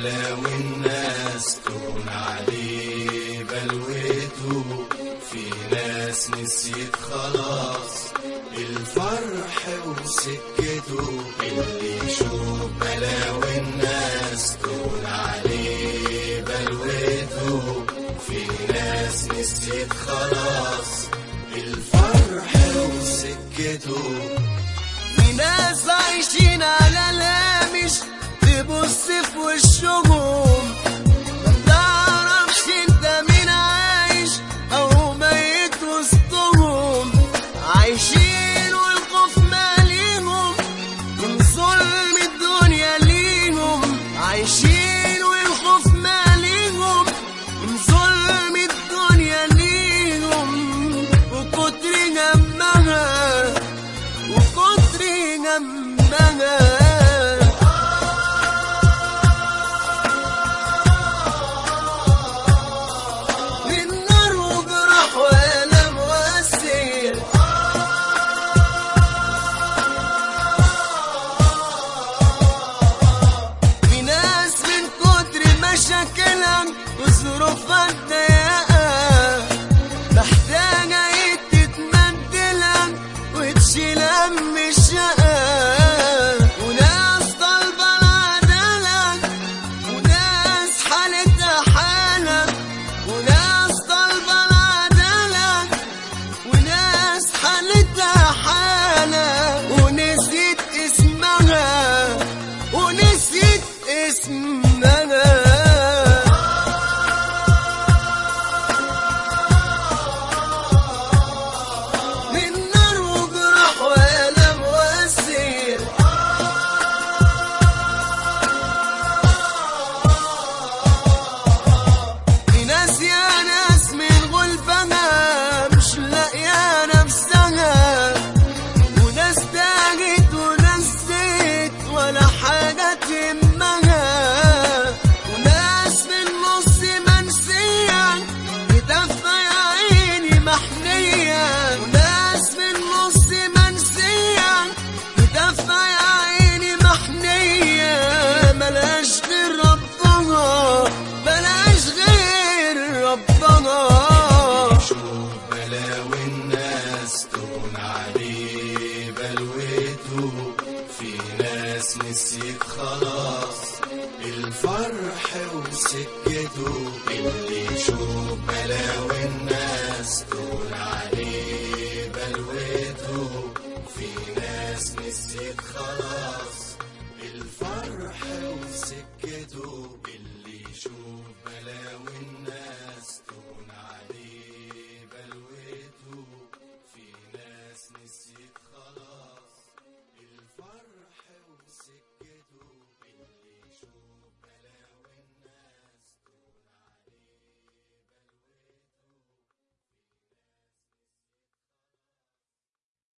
بلاوي الناس تهون عليه بلوته في ناس نسيت خلاص الفرح وسكته اللي يشوف بلاوي الناس تهون عليه بلوته في ناس نسيت خلاص الفرح وسكته في ناس عايشين على الهامش تبص في وشهم ما تعرفش انت مين عايش او ميت وسطهم عايشين والخوف ماليهم من ظلم الدنيا ليهم عايشين والخوف ماليهم من ظلم الدنيا ليهم وكتر همها وكتر همها من نار وجرح وألم وأسير في ناس من كتر مشاكلها وظروفها الضيقة محتاجة ايد تتمدلها وتشيل هم الشقة وناس طالبة العدالة وناس حالتها حالة وناس طالبة العدالة وناس حالتها حالة ونسيت اسمها ونسيت اسمها من نار وجرح وألم وأسير في ناس يا ناس من غلبها مش لاقية نفسها وناس تاجت وناس زيت ولا حاجة تهمها وناس في النص منسية بتدفى يا عيني محنية وناس في النص منسية بتدفى يا عيني محنية ملاش غير ربها ملاش غير ربها شوف بلاوي الناس تهون عليه بلوته في ناس نسيت خلاص الفرح وسكته اللي يشوف بلاوي الناس تهون عليه بلوته في ناس نسيت خلاص الفرح وسكته اللي يشوف بلاوي